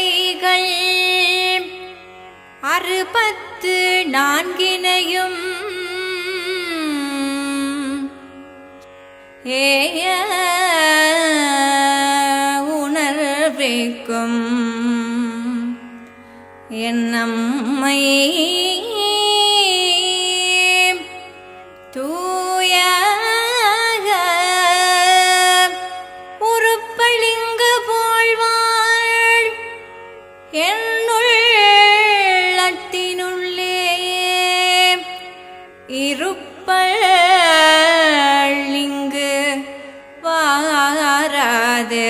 மாலைகள் அறுபத்து நான்கினையும் ஏய உணர்விக்கும் என்னம்மை தூய உருப்பளிங்கு போழ்வாள் என்னுள்ளத்தினுள்ளே இருப்பள் இங்கு வாராது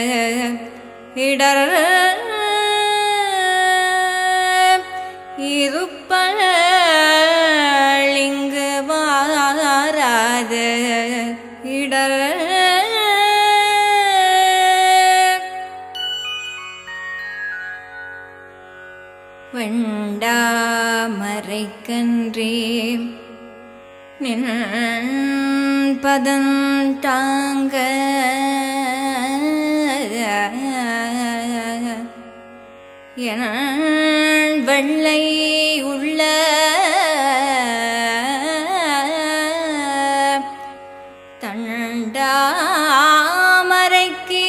இடர் இருப்பள் இங்கு வாராது இடர் வெண்டாமரைக்கன்றே நின் பதந்தாங்க என் வெள்ளை உள்ள தண்டாமரைக்கு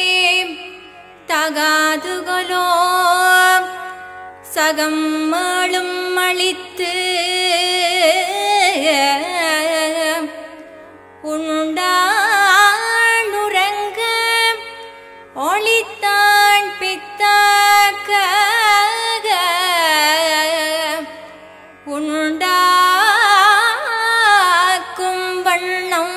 தகாதுகளோ சகம் மாளும் அளித்து உண்டாண்டுறங்க ஒளித்தான் பித்தாக்க உண்டாக்கும் வண்ணம்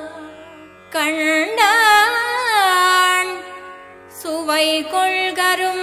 கண்டான் சுவை கொள்கரும்